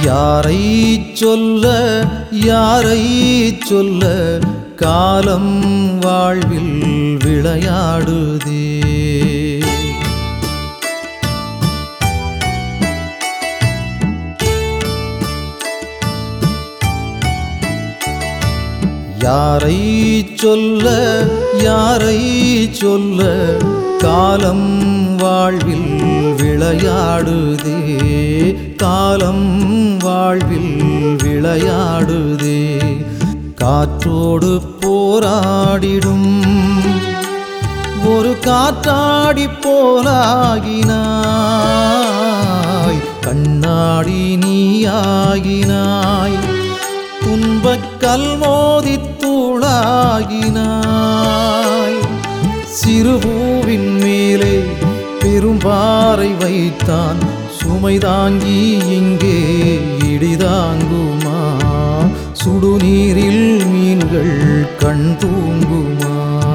யாரை சொல்ல யாரை சொல்ல காலம் வாழ்வில் விளையாடுதே யாரை சொல்ல யாரை சொல்ல காலம் வாழ்வில் விளையாடுதே காலம் வாழ்வில் விளையாடுதே காற்றோடு போராடிடும் ஒரு காற்றாடி போலாகினாய் கண்ணாடி நீயாகினாய் துன்பக் கல் மோதித் தூளாகினாய் சிறுபூவின் மேலே பெரும்பாறை வைத்தான் சுமை தாங்கி இங்கே இடிதாங்குமா சுடுநீரில் மீன்கள் கண் தூங்குமா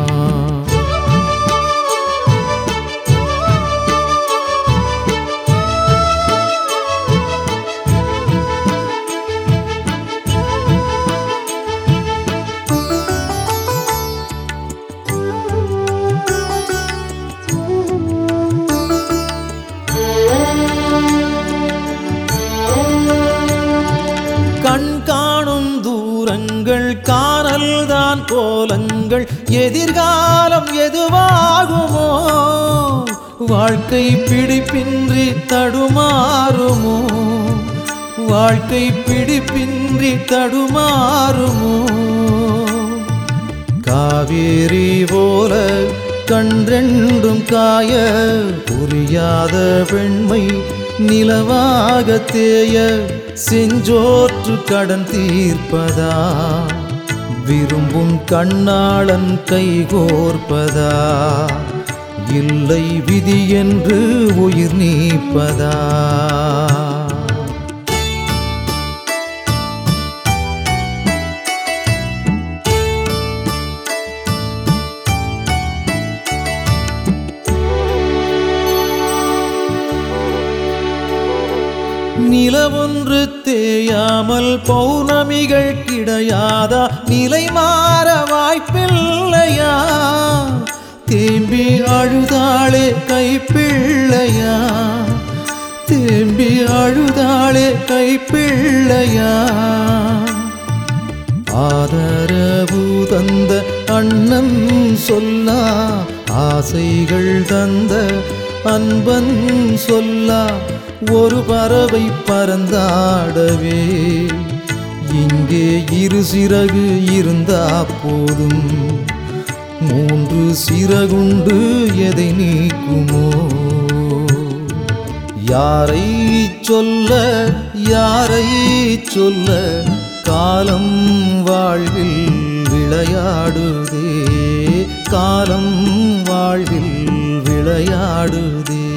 கண் காணும் தூரங்கள் காணல் தான் கோலங்கள் எதிர்காலம் எதுவாகுமோ வாழ்க்கை பிடிப்பின்றி தடுமாறுமோ வாழ்க்கை பிடிப்பின்றி தடுமாறுமோ காவேரி போல கன்றெண்டும் காய புரியாத பெண்மை நிலவாக தேய செஞ்சோற்று கடன் தீர்ப்பதா விரும்பும் கண்ணாளன் கைகோர்ப்பதா இல்லை விதி என்று உயிர் நீப்பதா நிலவொன்று தேயாமல் பௌர்ணமிகள் கிடையாதா நிலை மாற வாய்ப்பில்லையா தேம்பி அழுதாளே கைப்பிள்ளையா தேம்பி அழுதாளே கைப்பிள்ளையா ஆதரவு தந்த அண்ணன் சொல்லா ஆசைகள் தந்த அன்பன் சொல்லா ஒரு பறவை பறந்தாடவே இங்கே இரு சிறகு இருந்தா போதும் மூன்று சிறகுண்டு எதை நீக்குமோ யாரை சொல்ல யாரை சொல்ல காலம் வாழ்வில் விளையாடுதே காலம் வாழ்வில் விளையாடுதே